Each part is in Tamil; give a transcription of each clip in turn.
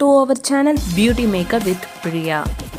டு அவர் channel beauty maker with Priya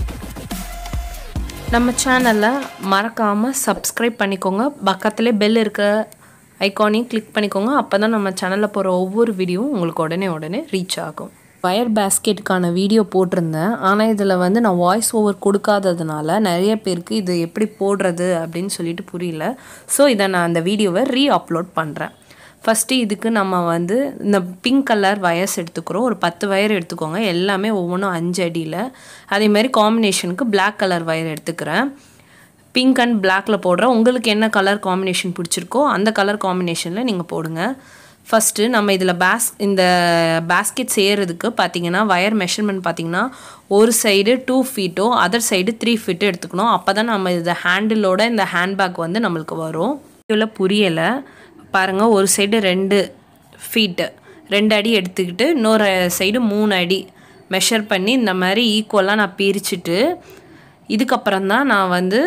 நம்ம சேனலை மறக்காமல் சப்ஸ்கிரைப் பண்ணிக்கோங்க பக்கத்துலேயே பெல் இருக்க ஐக்கானையும் கிளிக் பண்ணிக்கோங்க அப்போ தான் நம்ம சேனலில் போகிற ஒவ்வொரு வீடியோவும் உங்களுக்கு உடனே உடனே ரீச் ஆகும் வயர் பேஸ்கெட்டுக்கான வீடியோ போட்டிருந்தேன் ஆனால் இதில் வந்து நான் வாய்ஸ் ஓவர் கொடுக்காததுனால நிறைய பேருக்கு இது எப்படி போடுறது அப்படின்னு சொல்லிட்டு புரியல ஸோ இதை நான் அந்த வீடியோவை ரீ அப்லோட் பண்ணுறேன் ஃபஸ்ட்டு இதுக்கு நம்ம வந்து இந்த பிங்க் கலர் வயர்ஸ் எடுத்துக்கிறோம் ஒரு பத்து வயர் எடுத்துக்கோங்க எல்லாமே ஒவ்வொன்றும் அஞ்சு அடியில் அதேமாதிரி காம்பினேஷனுக்கு பிளாக் கலர் வயர் எடுத்துக்கிறேன் பிங்க் அண்ட் பிளாக்ல போடுறேன் உங்களுக்கு என்ன கலர் காம்பினேஷன் பிடிச்சிருக்கோ அந்த கலர் காம்பினேஷனில் நீங்கள் போடுங்க ஃபஸ்ட்டு நம்ம இதில் பேஸ் இந்த பேஸ்கெட் செய்கிறதுக்கு பார்த்தீங்கன்னா வயர் மெஷர்மெண்ட் பார்த்தீங்கன்னா ஒரு சைடு டூ ஃபீட்டோ அதர் சைடு த்ரீ ஃபீட்டோ எடுத்துக்கணும் அப்போ தான் நம்ம இந்த ஹேண்டிலோட இந்த ஹேண்ட்பேக் வந்து நம்மளுக்கு வரும் இதில் புரியலை பாருங்கள் ஒரு சைடு ரெண்டு ஃபீட்டு ரெண்டு அடி எடுத்துக்கிட்டு இன்னொரு சைடு மூணு அடி மெஷர் பண்ணி இந்த மாதிரி ஈக்குவலாக நான் பிரிச்சுட்டு இதுக்கப்புறம் தான் நான் வந்து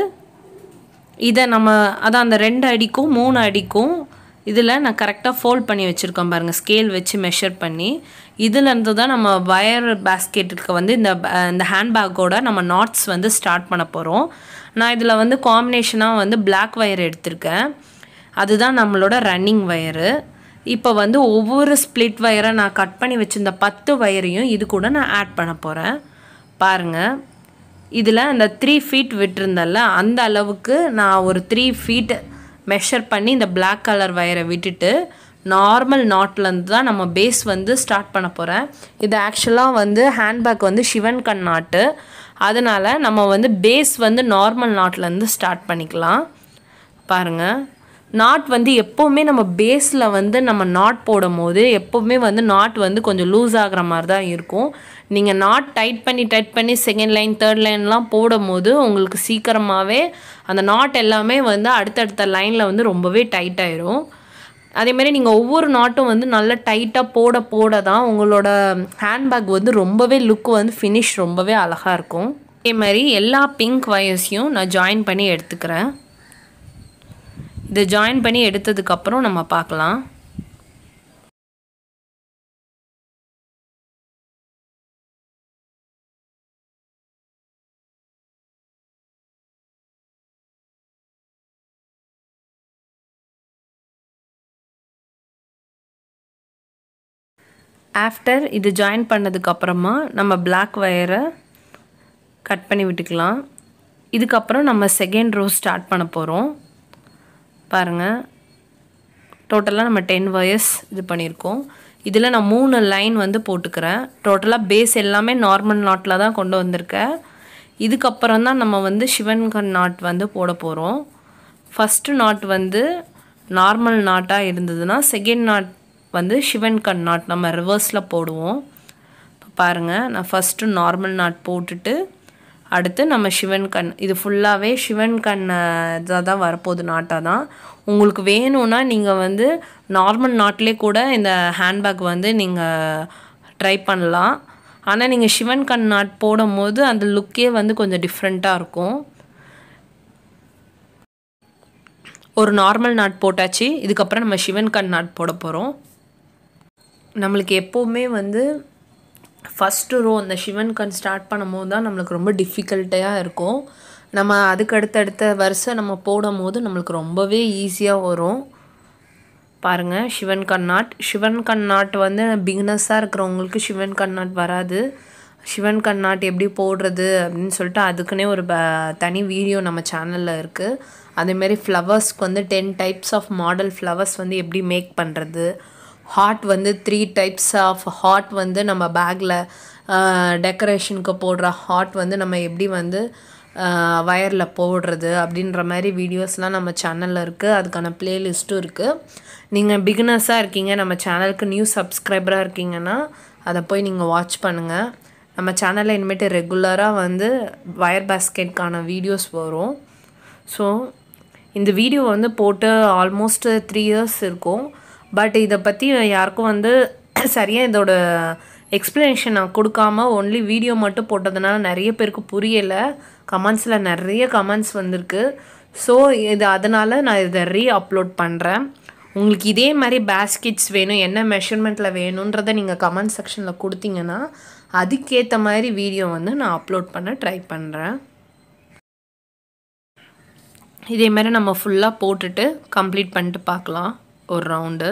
இதை நம்ம அதான் அந்த ரெண்டு அடிக்கும் மூணு அடிக்கும் இதில் நான் கரெக்டாக ஃபோல்ட் பண்ணி வச்சுருக்கேன் பாருங்கள் ஸ்கேல் வச்சு மெஷர் பண்ணி இதுலேருந்து தான் நம்ம வயர் பேஸ்கெட்டுக்கு வந்து இந்த இந்த ஹேண்ட்பேக்கோட நம்ம நாட்ஸ் வந்து ஸ்டார்ட் பண்ண போகிறோம் நான் இதில் வந்து காம்பினேஷனாக வந்து பிளாக் வயர் எடுத்திருக்கேன் அதுதான் நம்மளோட ரன்னிங் வயரு இப்போ வந்து ஒவ்வொரு ஸ்ப்ளிட் வயரை நான் கட் பண்ணி வச்சுருந்த பத்து வயரையும் இது கூட நான் ஆட் பண்ண போகிறேன் பாருங்கள் இதில் அந்த த்ரீ ஃபீட் விட்டுருந்தல்ல அந்த அளவுக்கு நான் ஒரு த்ரீ ஃபீட் மெஷர் பண்ணி இந்த பிளாக் கலர் வயரை விட்டுட்டு நார்மல் நாட்லேருந்து தான் நம்ம பேஸ் வந்து ஸ்டார்ட் பண்ண போகிறேன் இது ஆக்சுவலாக வந்து ஹேண்ட்பேக் வந்து சிவன் கண் நாட்டு அதனால் நம்ம வந்து பேஸ் வந்து நார்மல் நாட்லேருந்து ஸ்டார்ட் பண்ணிக்கலாம் பாருங்கள் நாட் வந்து எப்போவுமே நம்ம பேஸில் வந்து நம்ம நாட் போடும் போது எப்போவுமே வந்து நாட் வந்து கொஞ்சம் லூஸ் ஆகிற மாதிரி தான் இருக்கும் நீங்கள் நாட் டைட் பண்ணி டைட் பண்ணி செகண்ட் லைன் தேர்ட் லைன்லாம் போடும் போது உங்களுக்கு சீக்கிரமாகவே அந்த நாட் எல்லாமே வந்து அடுத்தடுத்த லைனில் வந்து ரொம்பவே டைட் ஆயிரும் அதேமாதிரி நீங்கள் ஒவ்வொரு நாட்டும் வந்து நல்லா டைட்டாக போட போட தான் உங்களோட ஹேண்ட்பேக் வந்து ரொம்பவே லுக் வந்து ஃபினிஷ் ரொம்பவே அழகாக இருக்கும் அதே மாதிரி எல்லா பிங்க் வயர்ஸையும் நான் ஜாயின் பண்ணி எடுத்துக்கிறேன் இதை ஜாயின் பண்ணி எடுத்ததுக்கப்புறம் நம்ம பார்க்கலாம் ஆஃப்டர் இது ஜாயின் பண்ணதுக்கப்புறமா நம்ம பிளாக் வயரை கட் பண்ணி விட்டுக்கலாம் இதுக்கப்புறம் நம்ம செகண்ட் ரோ ஸ்டார்ட் பண்ண போகிறோம் பாருங்கள் டோட்டலாக நம்ம டென் வயர்ஸ் இது பண்ணியிருக்கோம் இதில் நான் மூணு லைன் வந்து போட்டுக்கிறேன் டோட்டலாக பேஸ் எல்லாமே நார்மல் நாட்டில் தான் கொண்டு வந்திருக்கேன் இதுக்கப்புறம் தான் நம்ம வந்து சிவன்கண் நாட் வந்து போட போகிறோம் ஃபஸ்ட்டு நாட் வந்து நார்மல் நாட்டாக இருந்ததுன்னா செகண்ட் நாட் வந்து சிவன் கண் நாட் நம்ம ரிவர்ஸில் போடுவோம் இப்போ பாருங்கள் நான் ஃபஸ்ட்டு நார்மல் நாட் போட்டுட்டு அடுத்து நம்ம சிவன் கண் இது ஃபுல்லாகவே சிவன் கண் இதாக தான் வரப்போகுது நாட்டாக தான் உங்களுக்கு வேணும்னா நீங்கள் வந்து நார்மல் நாட்லேயே கூட இந்த ஹேண்ட்பேக் வந்து நீங்கள் ட்ரை பண்ணலாம் ஆனால் நீங்கள் சிவன் கண் நாட் போடும் போது அந்த லுக்கே வந்து கொஞ்சம் டிஃப்ரெண்ட்டாக இருக்கும் ஒரு நார்மல் நாட் போட்டாச்சு இதுக்கப்புறம் நம்ம சிவன் கண் நாட் போட போகிறோம் நம்மளுக்கு எப்போவுமே வந்து ஃபஸ்ட்டு ரோ அந்த சிவன் கண் ஸ்டார்ட் பண்ணும்போது தான் நம்மளுக்கு ரொம்ப டிஃபிகல்ட்டாக இருக்கும் நம்ம அதுக்கு அடுத்தடுத்த வருஷம் நம்ம போடும் போது நம்மளுக்கு ரொம்பவே ஈஸியாக வரும் பாருங்கள் சிவன் கண்ணாட் சிவன் கண்ணாட் வந்து பிகினஸாக இருக்கிறவங்களுக்கு சிவன் கண்ணாட் வராது சிவன் கண்ணாட் எப்படி போடுறது அப்படின்னு சொல்லிட்டு அதுக்குன்னே ஒரு ப தனி வீடியோ நம்ம சேனலில் இருக்குது அதேமாரி ஃப்ளவர்ஸ்க்கு வந்து ten types of model flowers வந்து எப்படி மேக் பண்ணுறது ஹார்ட் வந்து த்ரீ டைப்ஸ் ஆஃப் ஹார்ட் வந்து நம்ம பேக்கில் டெக்கரேஷனுக்கு போடுற ஹார்ட் வந்து நம்ம எப்படி வந்து வயரில் போடுறது அப்படின்ற மாதிரி வீடியோஸ்லாம் நம்ம சேனலில் இருக்குது அதுக்கான ப்ளேலிஸ்ட்டும் இருக்குது நீங்கள் பிகினர்ஸாக இருக்கீங்க நம்ம சேனலுக்கு நியூ சப்ஸ்கிரைபராக இருக்கீங்கன்னா அதை போய் நீங்கள் வாட்ச் பண்ணுங்கள் நம்ம சேனலில் இனிமேட்டு ரெகுலராக வந்து வயர் பேஸ்கெட்கான வீடியோஸ் வரும் ஸோ இந்த வீடியோ வந்து போட்டு ஆல்மோஸ்ட் த்ரீ இயர்ஸ் இருக்கும் பட் இதை பற்றி யாருக்கும் வந்து சரியாக இதோட எக்ஸ்ப்ளனேஷன் நான் கொடுக்காம ஒன்லி வீடியோ மட்டும் போட்டதுனால நிறைய பேருக்கு புரியலை கமெண்ட்ஸில் நிறைய கமெண்ட்ஸ் வந்திருக்கு ஸோ இது அதனால் நான் இதை ரீ அப்லோட் பண்ணுறேன் உங்களுக்கு இதே மாதிரி பேஸ்கெட்ஸ் வேணும் என்ன மெஷர்மெண்ட்டில் வேணுன்றதை நீங்கள் கமெண்ட் செக்ஷனில் கொடுத்தீங்கன்னா அதுக்கேற்ற மாதிரி வீடியோ வந்து நான் அப்லோட் பண்ண ட்ரை பண்ணுறேன் இதே மாதிரி நம்ம ஃபுல்லாக போட்டுட்டு கம்ப்ளீட் பண்ணிட்டு பார்க்கலாம் ஒரு ரவுண்டு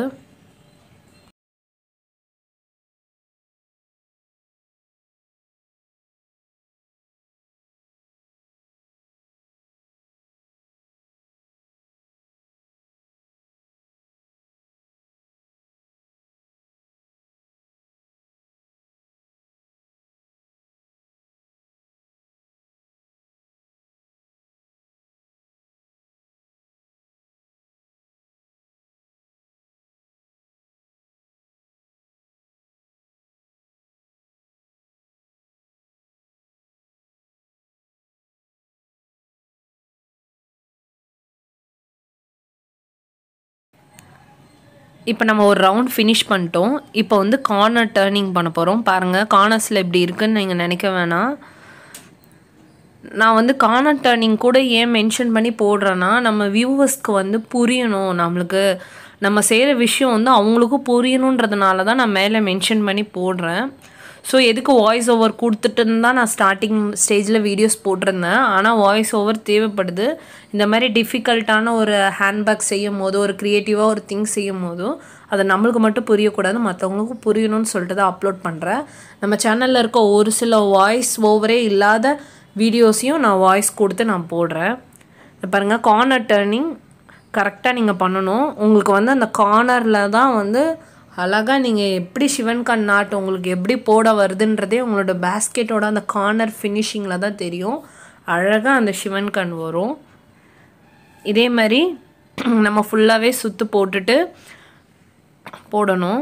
இப்போ நம்ம ஒரு ரவுண்ட் ஃபினிஷ் பண்ணிட்டோம் இப்போ வந்து கார்னர் டேர்னிங் பண்ண போகிறோம் பாருங்கள் கார்னர்ஸில் இப்படி இருக்குன்னு நீங்கள் நினைக்க வேணாம் நான் வந்து கார்னர் டேர்னிங் கூட ஏன் மென்ஷன் பண்ணி போடுறேன்னா நம்ம வியூவர்ஸ்க்கு வந்து புரியணும் நம்மளுக்கு நம்ம செய்கிற விஷயம் வந்து அவங்களுக்கும் புரியணுன்றதுனால தான் நான் மேலே மென்ஷன் பண்ணி போடுறேன் ஸோ எதுக்கு வாய்ஸ் ஓவர் கொடுத்துட்டுன்னு தான் நான் ஸ்டார்டிங் ஸ்டேஜில் வீடியோஸ் போட்டிருந்தேன் ஆனால் வாய்ஸ் ஓவர் தேவைப்படுது இந்த மாதிரி டிஃபிகல்ட்டான ஒரு ஹேண்ட்பேக் செய்யும் போதோ ஒரு க்ரியேட்டிவாக ஒரு திங்ஸ் செய்யும் போதோ அது நம்மளுக்கு மட்டும் புரியக்கூடாது மற்றவங்களுக்கும் புரியணும்னு சொல்லிட்டு தான் அப்லோட் பண்ணுறேன் நம்ம சேனலில் இருக்க ஒரு சில வாய்ஸ் ஓவரே இல்லாத வீடியோஸையும் நான் வாய்ஸ் கொடுத்து நான் போடுறேன் பாருங்கள் கார்னர் டேர்னிங் கரெக்டாக நீங்கள் பண்ணணும் உங்களுக்கு வந்து அந்த கார்னரில் தான் வந்து அழகாக நீங்கள் எப்படி சிவன் கண் நாட்டு உங்களுக்கு எப்படி போட வருதுன்றதே உங்களோட பேஸ்கெட்டோட அந்த கார்னர் ஃபினிஷிங்கில் தான் தெரியும் அழகாக அந்த சிவன் கண் வரும் இதே மாதிரி நம்ம ஃபுல்லாகவே சுற்று போட்டுட்டு போடணும்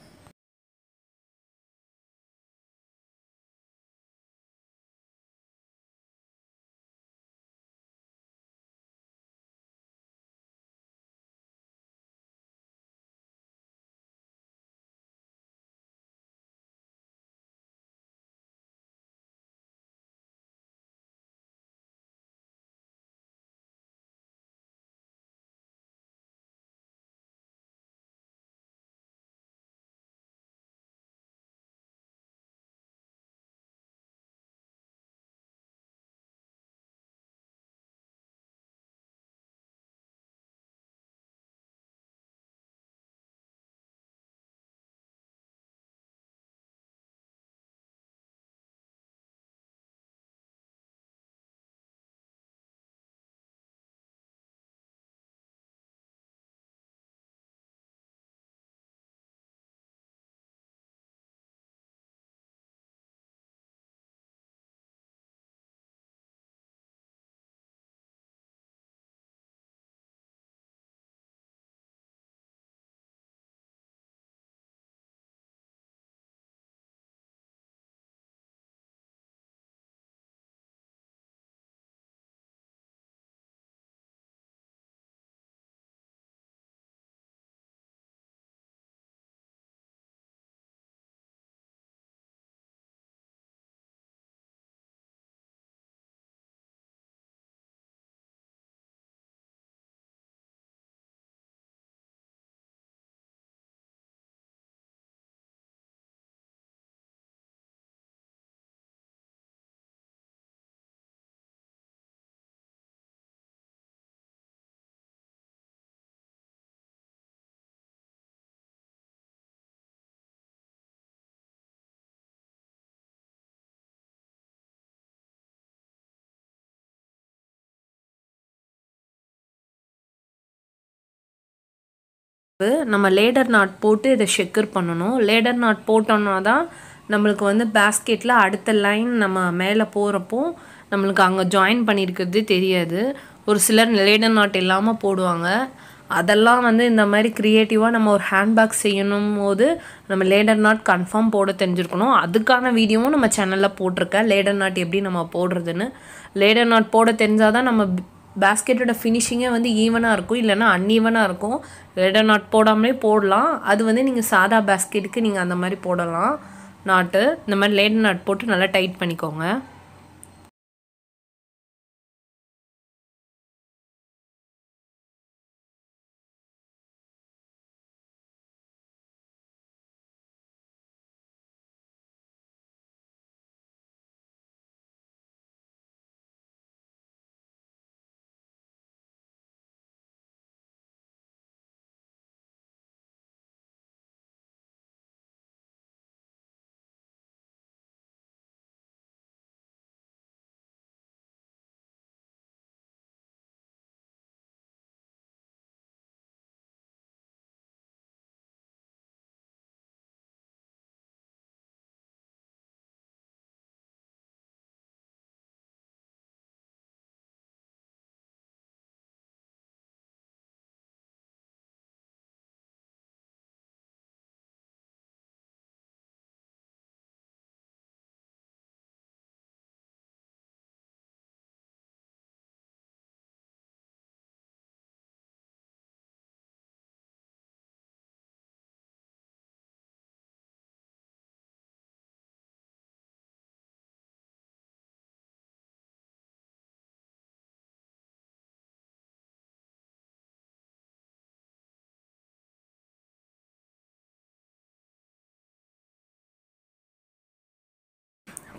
நம்ம லேடர் நாட் போட்டு இதை செக்யூர் பண்ணணும் லேடர் நாட் போட்டோம்னா தான் நம்மளுக்கு வந்து பேஸ்கெட்டில் அடுத்த லைன் நம்ம மேலே போகிறப்போ நம்மளுக்கு அங்கே ஜாயின் பண்ணியிருக்கிறது தெரியாது ஒரு சிலர் லேடர் நாட் இல்லாமல் போடுவாங்க அதெல்லாம் வந்து இந்த மாதிரி க்ரியேட்டிவாக நம்ம ஒரு ஹேண்ட்பேக் செய்யணும் போது நம்ம லேடர் நாட் கன்ஃபார்ம் போட தெரிஞ்சிருக்கணும் அதுக்கான வீடியோவும் நம்ம சேனலில் போட்டிருக்கேன் லேடர் நாட் எப்படி நம்ம போடுறதுன்னு லேடர் நாட் போட தெரிஞ்சால் தான் நம்ம பேஸ்கெட்டோட ஃபினிஷிங்கே வந்து ஈவனாக இருக்கும் இல்லைன்னா அன்ஈவனாக இருக்கும் லேடர் நாட் போடாமலே போடலாம் அது வந்து நீங்கள் சாதா பேஸ்கெட்டுக்கு நீங்கள் அந்த மாதிரி போடலாம் நாட்டு இந்த மாதிரி லேடர் நாட் போட்டு நல்லா டைட் பண்ணிக்கோங்க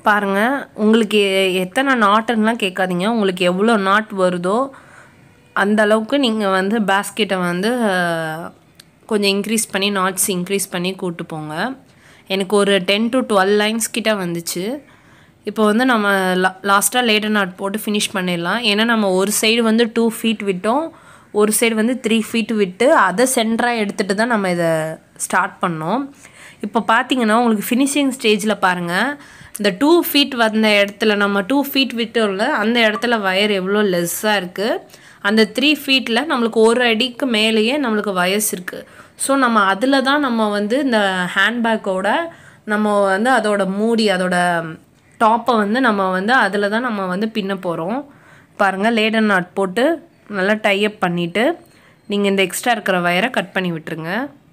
பாருங்கள் உங்களுக்கு எ- எத்தனை நாட்டுன்னெலாம் கேட்காதீங்க உங்களுக்கு எவ்வளோ நாட் வருதோ அந்த அளவுக்கு நீங்கள் வந்து பேஸ்கெட்டை வந்து அஹ், கொஞ்சம் இன்க்ரீஸ் பண்ணி நாட்ஸ் இன்க்ரீஸ் பண்ணி கூட்டு போங்க எனக்கு ஒரு டென் டு டுவெல் லைன்ஸ் கிட்ட வந்துச்சு இப்போ வந்து நம்ம லா லாஸ்ட்டாக லேட்டர் நாட் போட்டு ஃபினிஷ் பண்ணிடலாம் ஏன்னா நம்ம ஒரு சைடு வந்து டூ ஃபீட் விட்டோம் ஒரு சைடு வந்து த்ரீ ஃபீட் விட்டு அதை சென்டராக எடுத்துகிட்டு தான் நம்ம இதை ஸ்டார்ட் பண்ணோம் இப்போ பார்த்தீங்கன்னா உங்களுக்கு ஃபினிஷிங் ஸ்டேஜில் பாருங்கள் இந்த டூ ஃபீட் வந்த இடத்துல நம்ம டூ ஃபீட் விட்டோம்ல அந்த இடத்துல வயர் எவ்வளோ லெஸ்ஸாக இருக்குது அந்த த்ரீ ஃபீட்டில் நம்மளுக்கு ஒரு அடிக்கு மேலேயே நம்மளுக்கு வயசு இருக்குது ஸோ நம்ம அதில் தான் நம்ம வந்து இந்த ஹேண்ட்பேக்கோட நம்ம வந்து அதோட மூடி அதோட டாப்பை வந்து நம்ம வந்து அதில் தான் நம்ம வந்து பின்ன போகிறோம் பாருங்கள் லேடர் நாட் போட்டு நல்லா டைப் பண்ணிவிட்டு நீங்கள் இந்த எக்ஸ்ட்ரா இருக்கிற வயரை கட் பண்ணி விட்டுருங்க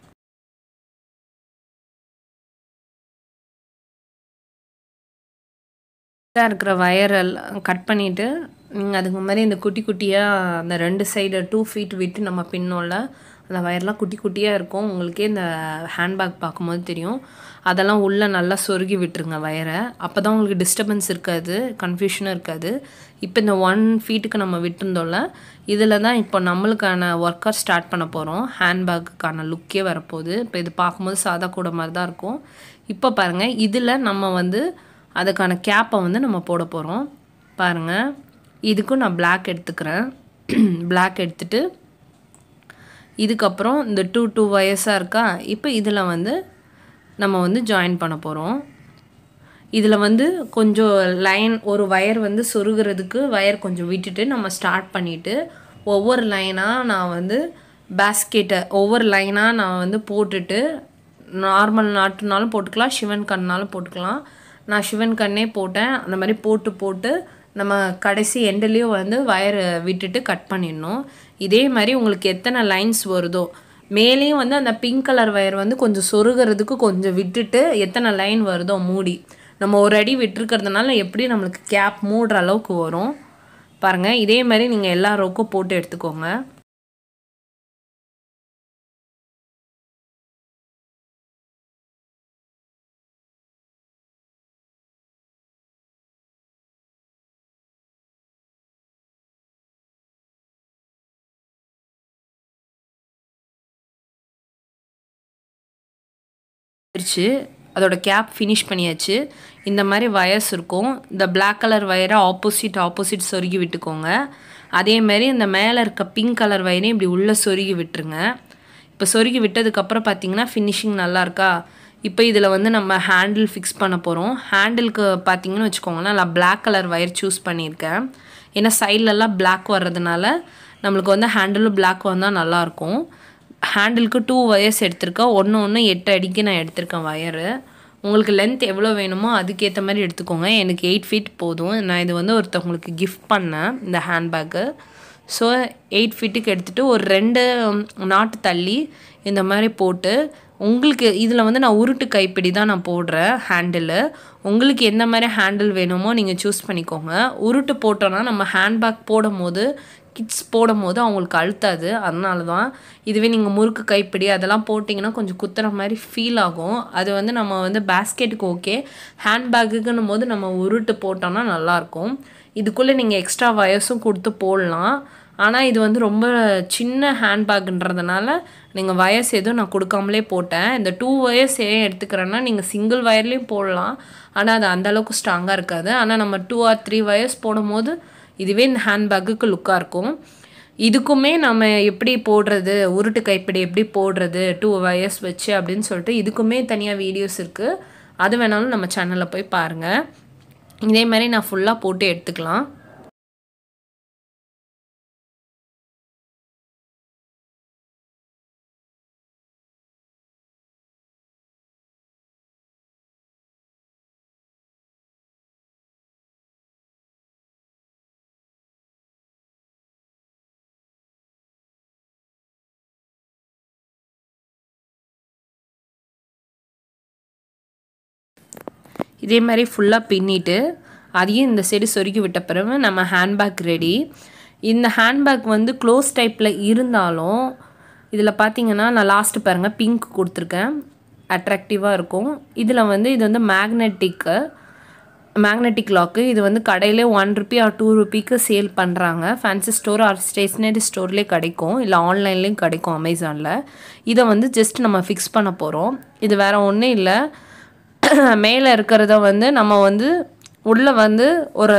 எக்ஸ்ட்ரா இருக்கிற வயரெல்லாம் கட் பண்ணிவிட்டு நீங்கள் அதுக்கு மாதிரி இந்த குட்டி குட்டியாக அந்த ரெண்டு சைடு டூ ஃபீட் விட்டு நம்ம பின்னோம்ல அந்த வயர்லாம் குட்டி குட்டியாக இருக்கும் உங்களுக்கே இந்த ஹேண்ட்பேக் பார்க்கும்போது தெரியும் அதெல்லாம் உள்ளே நல்லா சொருகி விட்டுருங்க வயரை அப்போ தான் உங்களுக்கு டிஸ்டர்பன்ஸ் இருக்காது கன்ஃபியூஷனும் இருக்காது இப்போ இந்த ஒன் ஃபீட்டுக்கு நம்ம விட்டுருந்தோம்ல இதில் தான் இப்போ நம்மளுக்கான ஒர்க்கை ஸ்டார்ட் பண்ண போகிறோம் ஹேண்ட்பேக்குக்கான லுக்கே வரப்போகுது இப்போ இது பார்க்கும்போது சாதா கூட மாதிரி தான் இருக்கும் இப்போ பாருங்கள் இதில் நம்ம வந்து அதுக்கான கேப்பை வந்து நம்ம போட போகிறோம் பாருங்கள் இதுக்கும் நான் Black எடுத்துக்கிறேன் Black எடுத்துட்டு இதுக்கப்புறம் இந்த டூ டூ வயசாக இருக்கா இப்போ இதில் வந்து நம்ம வந்து ஜாயின் பண்ண போகிறோம் இதில் வந்து கொஞ்சம் லைன் ஒரு வயர் வந்து சொருகிறதுக்கு வயர் கொஞ்சம் விட்டுட்டு நம்ம ஸ்டார்ட் பண்ணிவிட்டு ஒவ்வொரு லைனாக நான் வந்து பேஸ்கெட்டை ஒவ்வொரு லைனாக நான் வந்து போட்டுட்டு நார்மல் நாட்டுனாலும் போட்டுக்கலாம் சிவன் கண்ணாலும் போட்டுக்கலாம் நான் சிவன் கண்ணே போட்டேன் அந்த மாதிரி போட்டு போட்டு நம்ம கடைசி எண்டுலேயும் வந்து வயர் விட்டுட்டு கட் பண்ணிடணும் இதே மாதிரி உங்களுக்கு எத்தனை லைன்ஸ் வருதோ மேலேயும் வந்து அந்த பிங்க் கலர் வயர் வந்து கொஞ்சம் சொருகிறதுக்கு கொஞ்சம் விட்டுட்டு எத்தனை லைன் வருதோ மூடி நம்ம ஒரு அடி விட்டுருக்கிறதுனால எப்படி நம்மளுக்கு கேப் மூடுற அளவுக்கு வரும் பாருங்கள் இதே மாதிரி நீங்கள் எல்லா ரோக்கும் போட்டு எடுத்துக்கோங்க பிரிச்சு அதோட கேப் ஃபினிஷ் பண்ணியாச்சு இந்த மாதிரி வயர்ஸ் இருக்கும் இந்த Black கலர் வயரை ஆப்போசிட் ஆப்போசிட் சொருகி விட்டுக்கோங்க அதே மாதிரி இந்த மேலே இருக்க பிங்க் கலர் வயரையும் இப்படி உள்ளே சொருகி விட்டுருங்க இப்போ சொருகி விட்டதுக்கப்புறம் பார்த்தீங்கன்னா ஃபினிஷிங் நல்லா இருக்கா இப்போ இதில் வந்து நம்ம ஹேண்டில் ஃபிக்ஸ் பண்ண போகிறோம் ஹேண்டிலுக்கு பார்த்தீங்கன்னு வச்சுக்கோங்களேன் நான் Black கலர் வயர் சூஸ் பண்ணியிருக்கேன் ஏன்னா சைட்லலாம் Black வர்றதுனால நம்மளுக்கு வந்து ஹேண்டிலும் Black வந்தால் நல்லாயிருக்கும் ஹேண்டிலுக்கு டூ வயர்ஸ் எடுத்திருக்கேன் ஒன்று ஒன்று எட்டு அடிக்கு நான் எடுத்திருக்கேன் வயரு உங்களுக்கு லென்த் எவ்வளோ வேணுமோ அதுக்கேற்ற மாதிரி எடுத்துக்கோங்க எனக்கு எயிட் ஃபீட் போதும் நான் இது வந்து ஒருத்தவங்களுக்கு கிஃப்ட் பண்ணேன் இந்த ஹேண்ட்பேக்கு ஸோ எயிட் ஃபீட்டுக்கு எடுத்துகிட்டு ஒரு ரெண்டு நாட்டு தள்ளி இந்த மாதிரி போட்டு உங்களுக்கு இதில் வந்து நான் உருட்டு கைப்பிடி தான் நான் போடுறேன் ஹேண்டிலு உங்களுக்கு எந்த மாதிரி ஹேண்டில் வேணுமோ நீங்கள் சூஸ் பண்ணிக்கோங்க உருட்டு போட்டோன்னா நம்ம ஹேண்ட்பேக் போடும் போது கிட்ஸ் போடும் போது அவங்களுக்கு அழுத்தாது அதனால தான் இதுவே நீங்கள் முறுக்கு கைப்பிடி அதெல்லாம் போட்டிங்கன்னா கொஞ்சம் குத்துற மாதிரி ஃபீல் ஆகும் அது வந்து நம்ம வந்து பேஸ்கெட்டுக்கு ஓகே ஹேண்ட்பேக்குன்னும் போது நம்ம உருட்டு போட்டோம்னா நல்லாயிருக்கும் இதுக்குள்ளே நீங்கள் எக்ஸ்ட்ரா வயசும் கொடுத்து போடலாம் ஆனால் இது வந்து ரொம்ப சின்ன ஹேண்ட்பேக்குன்றதுனால நீங்கள் வயர்ஸ் எதுவும் நான் கொடுக்காமலே போட்டேன் இந்த டூ வயர்ஸ் ஏன் எடுத்துக்கிறேன்னா நீங்கள் சிங்கிள் வயர்லேயும் போடலாம் ஆனால் அது அந்தளவுக்கு ஸ்ட்ராங்காக இருக்காது ஆனால் நம்ம டூ ஆர் த்ரீ வயர்ஸ் போடும்போது இதுவே இந்த ஹேண்ட்பேக்குக்கு லுக்காக இருக்கும் இதுக்குமே நம்ம எப்படி போடுறது உருட்டு கைப்பிடி எப்படி போடுறது டூ வயர்ஸ் வச்சு அப்படின்னு சொல்லிட்டு இதுக்குமே தனியாக வீடியோஸ் இருக்குது அது வேணாலும் நம்ம சேனலில் போய் பாருங்கள் இதே மாதிரி நான் ஃபுல்லாக போட்டு எடுத்துக்கலாம் இதே மாதிரி ஃபுல்லாக பின்னிட்டு அதையும் இந்த சைடு சொருகி விட்ட பிறகு நம்ம ஹேண்ட்பேக் ரெடி இந்த ஹேண்ட்பேக் வந்து க்ளோஸ் டைப்பில் இருந்தாலும் இதில் பார்த்தீங்கன்னா நான் லாஸ்ட்டு பாருங்கள் பிங்க் கொடுத்துருக்கேன் அட்ராக்டிவாக இருக்கும் இதில் வந்து இது வந்து மேக்னெட்டிக்கு மேக்னெட்டிக் லாக்கு இது வந்து கடையிலே ஒன் ருபி ஆர் டூ ருபிக்கு சேல் பண்ணுறாங்க ஃபேன்சி ஸ்டோர் ஆர் ஸ்டேஷ்னரி ஸ்டோர்லேயே கிடைக்கும் இல்லை ஆன்லைன்லேயும் கிடைக்கும் அமேசானில் இதை வந்து ஜஸ்ட் நம்ம ஃபிக்ஸ் பண்ண போகிறோம் இது வேறு ஒன்றும் இல்லை மேலே இருக்கிறத வந்து நம்ம வந்து உள்ளே வந்து ஒரு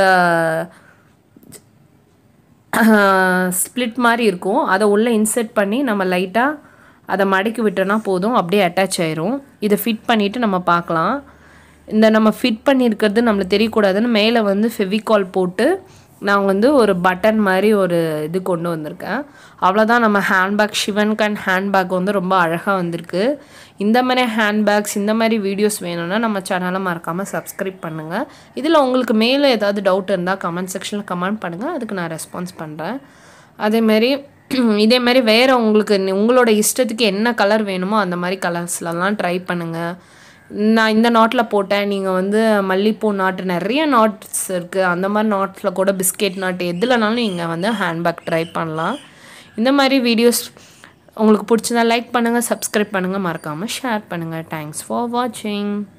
ஸ்ப்ளிட் மாதிரி இருக்கும் அதை உள்ளே இன்செர்ட் பண்ணி நம்ம லைட்டாக அதை மடக்கி விட்டோன்னா போதும் அப்படியே அட்டாச் ஆயிரும் இதை ஃபிட் பண்ணிவிட்டு நம்ம பார்க்கலாம் இந்த நம்ம ஃபிட் பண்ணியிருக்கிறது நம்மளுக்கு தெரியக்கூடாதுன்னு மேலே வந்து ஃபெவிகால் போட்டு நான் வந்து ஒரு பட்டன் மாதிரி ஒரு இது கொண்டு வந்திருக்கேன் அவ்வளோதான் நம்ம ஹேண்ட்பேக் சிவன்க் அண்ட் ஹேண்ட்பேக் வந்து ரொம்ப அழகாக வந்திருக்கு இந்த மாதிரி ஹேண்ட்பேக்ஸ் இந்த மாதிரி வீடியோஸ் வேணும்னா நம்ம சேனலை மறக்காமல் சப்ஸ்கிரைப் பண்ணுங்கள் இதில் உங்களுக்கு மேலே ஏதாவது டவுட் இருந்தால் கமெண்ட் செக்ஷனில் கமெண்ட் பண்ணுங்கள் அதுக்கு நான் ரெஸ்பான்ஸ் பண்ணுறேன் அதேமாரி இதேமாரி வேறு உங்களுக்கு உங்களோட இஷ்டத்துக்கு என்ன கலர் வேணுமோ அந்த மாதிரி கலர்ஸ்லலாம் ட்ரை பண்ணுங்கள் நான் இந்த நாட்டில் போட்டேன் நீங்கள் வந்து மல்லிப்பூ நாட்டு நிறைய நாட்ஸ் இருக்குது அந்த மாதிரி நாட்டில் கூட பிஸ்கெட் நாட்டு எதுலனாலும் நீங்கள் வந்து ஹேண்ட்பேக் ட்ரை பண்ணலாம் இந்த மாதிரி வீடியோஸ் உங்களுக்கு பிடிச்சதா லைக் பண்ணுங்கள் சப்ஸ்கிரைப் பண்ணுங்கள் மறக்காமல் ஷேர் பண்ணுங்கள் தேங்க்ஸ் ஃபார் வாட்சிங்